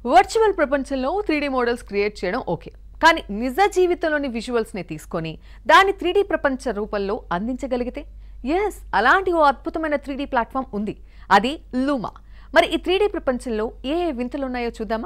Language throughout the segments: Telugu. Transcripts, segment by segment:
వర్చువల్ ప్రపంచంలో త్రీ మోడల్స్ క్రియేట్ చేయడం ఓకే కానీ నిజ జీవితంలోని విజువల్స్ని తీసుకొని దాన్ని త్రీ ప్రపంచ రూపంలో అందించగలిగితే ఎస్ అలాంటి ఓ అద్భుతమైన త్రీ ప్లాట్ఫామ్ ఉంది అది లూమా మరి ఈ త్రీ ప్రపంచంలో ఏ ఏ వింతలు ఉన్నాయో చూద్దామా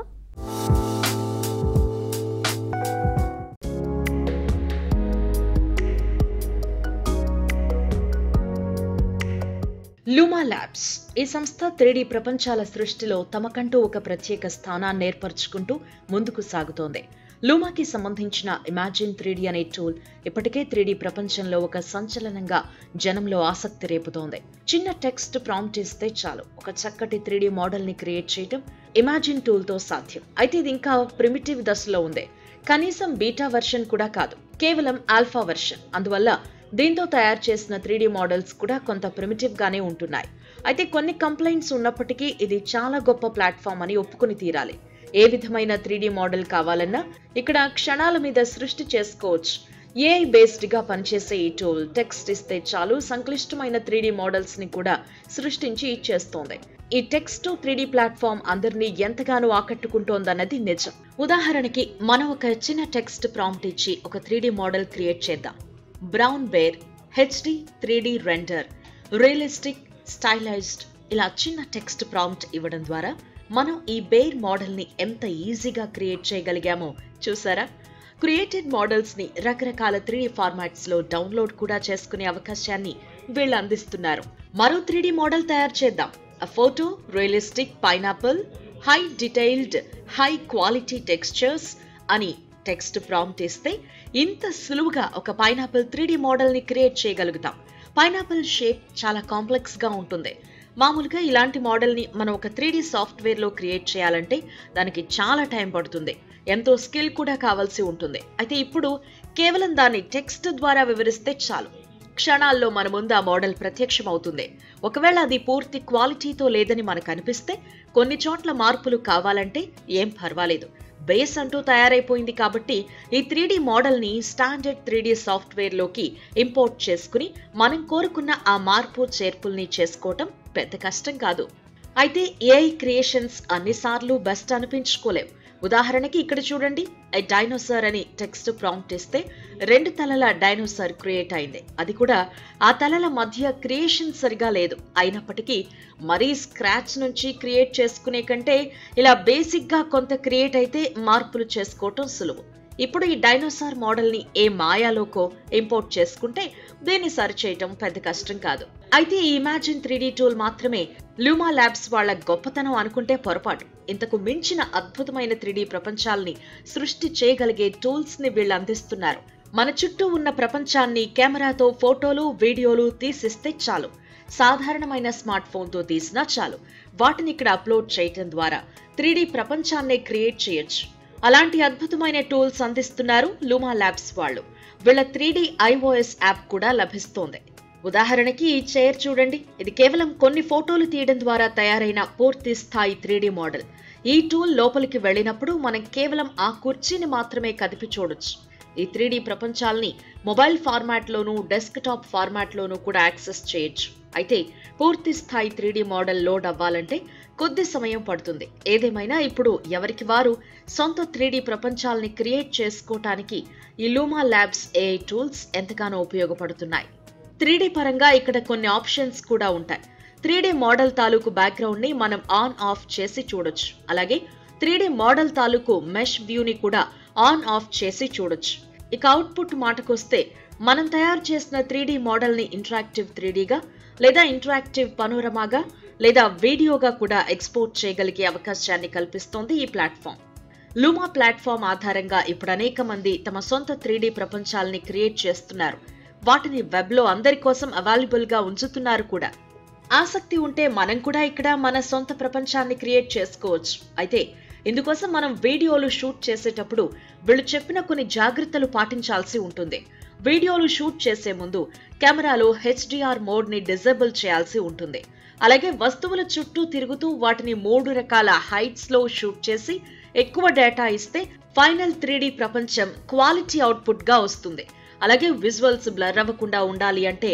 లూమా ల్యాబ్స్ ఈ సంస్థ త్రీడీ ప్రపంచాల సృష్టిలో తమకంటూ ఒక ప్రత్యేక స్థానాన్ని ఏర్పరచుకుంటూ ముందుకు సాగుతోంది లూమాకి సంబంధించిన ఇమాజిన్ త్రీడీ అనే టూల్ ఇప్పటికే త్రీడీ ప్రపంచంలో ఒక సంచలనంగా జనంలో ఆసక్తి రేపుతోంది చిన్న టెక్స్ట్ ప్రాంప్ట్ ఇస్తే చాలు ఒక చక్కటి త్రీడీ మోడల్ ని క్రియేట్ చేయడం ఇమాజిన్ టూల్ తో సాధ్యం అయితే ఇది ఇంకా ప్రిమిటివ్ దశలో ఉంది కనీసం బీటా వెర్షన్ కూడా కాదు కేవలం ఆల్ఫా వెర్షన్ అందువల్ల దీంతో తయారు చేసిన త్రీడీ మోడల్స్ కూడా కొంత ప్రిమిటివ్ గానే ఉంటున్నాయి అయితే కొన్ని కంప్లైంట్స్ ఉన్నప్పటికీ ఇది చాలా గొప్ప ప్లాట్ఫామ్ అని ఒప్పుకుని తీరాలి ఏ విధమైన త్రీడీ మోడల్ కావాలన్నా ఇక్కడ క్షణాల మీద సృష్టి చేసుకోవచ్చు ఏఐ బేస్డ్ గా పనిచేసే ఈ టూల్ టెక్స్ట్ ఇస్తే చాలు సంక్లిష్టమైన త్రీడీ మోడల్స్ ని కూడా సృష్టించి ఇచ్చేస్తోంది ఈ టెక్స్ట్ త్రీడీ ప్లాట్ఫామ్ అందరినీ ఎంతగానో ఆకట్టుకుంటోందన్నది నిజం ఉదాహరణకి మనం ఒక చిన్న టెక్స్ట్ ప్రాంప్ట్ ఇచ్చి ఒక త్రీడీ మోడల్ క్రియేట్ చేద్దాం brown bear HD three D render realistic stylized ఇలా చిన్న టెక్స్ట్ ప్రాంప్ట్ ఇవ్వడం ద్వారా మనం ఈ బేర్ మోడల్ని ఎంత ఈజీగా క్రియేట్ చేయగలిగామో చూసారా క్రియేటెడ్ మోడల్స్ ని రకరకాల త్రీ ఫార్మాట్స్ లో డౌన్లోడ్ కూడా చేసుకునే అవకాశాన్ని వీళ్ళు అందిస్తున్నారు మరో త్రీ మోడల్ తయారు చేద్దాం a photo realistic pineapple high detailed high quality textures అని టెక్స్ట్ ప్రాంప్ట్ ఇస్తే ఇంత సులువుగా ఒక పైనాపిల్ త్రీ మోడల్ ని క్రియేట్ చేయగలుగుతాం పైనాపిల్ షేప్ చాలా కాంప్లెక్స్ గా ఉంటుంది మామూలుగా ఇలాంటి మోడల్ని మనం ఒక త్రీ సాఫ్ట్వేర్లో క్రియేట్ చేయాలంటే దానికి చాలా టైం పడుతుంది ఎంతో స్కిల్ కూడా కావాల్సి ఉంటుంది అయితే ఇప్పుడు కేవలం దాన్ని టెక్స్ట్ ద్వారా వివరిస్తే చాలు క్షణాల్లో మన ముందు ఆ మోడల్ ప్రత్యక్షం అవుతుంది ఒకవేళ అది పూర్తి క్వాలిటీతో లేదని మనకు అనిపిస్తే కొన్ని చోట్ల మార్పులు కావాలంటే ఏం పర్వాలేదు బేస్ అంటూ తయారైపోయింది కాబట్టి ఈ త్రీ మోడల్ని స్టాండర్డ్ త్రీ సాఫ్ట్వేర్లోకి ఇంపోర్ట్ చేసుకుని మనం కోరుకున్న ఆ మార్పు చేర్పుల్ని చేసుకోవటం పెద్ద కష్టం కాదు అయితే ఏఐ క్రియేషన్స్ అన్నిసార్లు బెస్ట్ అనిపించుకోలేవు ఉదాహరణకి ఇక్కడ చూడండి ఐ డైనోసార్ అని టెక్స్ట్ ప్రాంప్ట్ ఇస్తే రెండు తలల డైనోసార్ క్రియేట్ అయింది అది కూడా ఆ తలల మధ్య క్రియేషన్ సరిగా లేదు అయినప్పటికీ మరీ స్క్రాచ్ నుంచి క్రియేట్ చేసుకునే కంటే ఇలా బేసిక్గా కొంత క్రియేట్ అయితే మార్పులు చేసుకోవటం సులువు ఇప్పుడు ఈ డైనోసార్ మోడల్ని ఏ మాయాలోకో ఇంపోర్ట్ చేసుకుంటే దీన్ని సరిచేయటం పెద్ద కష్టం కాదు అయితే ఈ ఇమాజిన్ త్రీ టూల్ మాత్రమే లూమా ల్యాబ్స్ వాళ్ళ గొప్పతనం అనుకుంటే పొరపాటు ఇంతకు మించిన అద్భుతమైన త్రీ ప్రపంచాల్ని సృష్టి చేయగలిగే టూల్స్ ని వీళ్ళు అందిస్తున్నారు మన చుట్టూ ఉన్న ప్రపంచాన్ని కెమెరాతో ఫోటోలు వీడియోలు తీసిస్తే చాలు సాధారణమైన స్మార్ట్ ఫోన్తో తీసినా చాలు వాటిని ఇక్కడ అప్లోడ్ చేయటం ద్వారా త్రీ ప్రపంచాన్నే క్రియేట్ చేయొచ్చు అలాంటి అద్భుతమైన టూల్స్ అందిస్తున్నారు లూమా ల్యాబ్స్ వాళ్ళు వీళ్ళ త్రీ ఐఓఎస్ యాప్ కూడా లభిస్తోంది ఉదాహరణకి ఈ చైర్ చూడండి ఇది కేవలం కొన్ని ఫోటోలు తీయడం ద్వారా తయారైన పూర్తి స్థాయి త్రీ మోడల్ ఈ టూల్ లోపలికి వెళ్ళినప్పుడు మనం కేవలం ఆ కుర్చీని మాత్రమే కదిపి చూడొచ్చు ఈ త్రీ ప్రపంచాల్ని మొబైల్ ఫార్మాట్లోనూ డెస్క్టాప్ ఫార్మాట్లోనూ కూడా యాక్సెస్ చేయొచ్చు అయితే పూర్తి స్థాయి త్రీ మోడల్ లోడ్ అవ్వాలంటే కొద్ది సమయం పడుతుంది ఏదేమైనా ఇప్పుడు ఎవరికి వారు సొంత త్రీ ప్రపంచాల్ని క్రియేట్ చేసుకోవటానికి ఈ లూమా ల్యాబ్స్ ఏఐ టూల్స్ ఎంతగానో ఉపయోగపడుతున్నాయి త్రీ పరంగా ఇక్కడ కొన్ని ఆప్షన్స్ కూడా ఉంటాయి త్రీ మోడల్ తాలూకు బ్యాక్గ్రౌండ్ ని మనం ఆన్ ఆఫ్ చేసి చూడొచ్చు అలాగే త్రీ మోడల్ తాలూకు మెష్ వ్యూని కూడా ఆన్ ఆఫ్ చేసి చూడొచ్చు ఇక అవుట్పుట్ మాటకొస్తే మనం తయారు చేసిన త్రీ మోడల్ ని ఇంటరాక్టివ్ త్రీడీగా లేదా ఇంటరాక్టివ్ పనోరమాగా లేదా వీడియోగా కూడా ఎక్స్పోర్ట్ చేయగలిగే అవకాశాన్ని కల్పిస్తోంది ఈ ప్లాట్ఫామ్ లూమా ప్లాట్ఫామ్ ఆధారంగా ఇప్పుడు అనేక మంది తమ సొంత త్రీ ప్రపంచాలని క్రియేట్ చేస్తున్నారు వాటిని వెబ్లో అందరి కోసం అవైలబుల్ గా ఉంచుతున్నారు కూడా ఆసక్తి ఉంటే మనం కూడా ఇక్కడ మన సొంత ప్రపంచాన్ని క్రియేట్ చేసుకోవచ్చు అయితే ఇందుకోసం మనం వీడియోలు షూట్ చేసేటప్పుడు వీళ్ళు చెప్పిన కొన్ని జాగ్రత్తలు పాటించాల్సి ఉంటుంది వీడియోలు షూట్ చేసే ముందు కెమెరాలో హెచ్డిఆర్ మోడ్ ని డిజేబుల్ చేయాల్సి ఉంటుంది అలాగే వస్తువుల చుట్టూ తిరుగుతూ వాటిని మూడు రకాల హైట్స్ లో షూట్ చేసి ఎక్కువ డేటా ఇస్తే ఫైనల్ త్రీ ప్రపంచం క్వాలిటీ అవుట్పుట్ గా వస్తుంది అలాగే విజువల్స్ బ్లర్ అవ్వకుండా ఉండాలి అంటే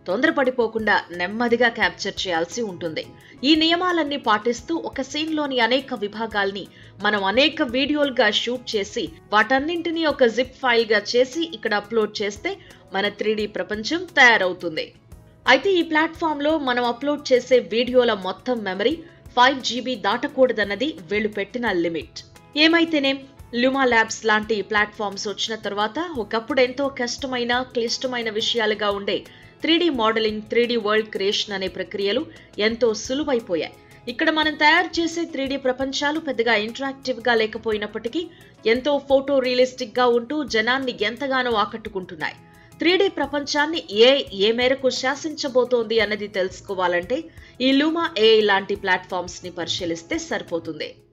తొందరపడిపోకుండా నెమ్మదిగా క్యాప్చర్ చేయాల్సి ఉంటుంది ఈ నియమాలన్నీ పాటిస్తూ ఒక సీన్లోని అనేక విభాగాల్ని మనం అనేక వీడియోలుగా షూట్ చేసి వాటన్నింటినీ ఒక జిప్ ఫైల్గా చేసి ఇక్కడ అప్లోడ్ చేస్తే మన త్రీ ప్రపంచం తయారవుతుంది అయితే ఈ ప్లాట్ఫామ్లో మనం అప్లోడ్ చేసే వీడియోల మొత్తం మెమరీ ఫైవ్ జీబీ దాటకూడదన్నది వీళ్ళు పెట్టిన లిమిట్ ఏమైతేనేం లుమా ల్యాబ్స్ లాంటి ప్లాట్ఫామ్స్ వచ్చిన తర్వాత ఒకప్పుడు ఎంతో కష్టమైన క్లిష్టమైన విషయాలుగా ఉండే three modeling three world creation అనే ప్రక్రియలు ఎంతో సులువైపోయాయి ఇక్కడ మనం తయారు చేసే త్రీ ప్రపంచాలు పెద్దగా ఇంటరాక్టివ్ గా లేకపోయినప్పటికీ ఎంతో ఫోటో రియలిస్టిక్ గా ఉంటూ జనాన్ని ఎంతగానో ఆకట్టుకుంటున్నాయి త్రీ ప్రపంచాన్ని ఏ ఏ మేరకు శాసించబోతోంది అన్నది తెలుసుకోవాలంటే ఈ లూమా ఏ లాంటి ప్లాట్ఫామ్స్ ని పరిశీలిస్తే సరిపోతుంది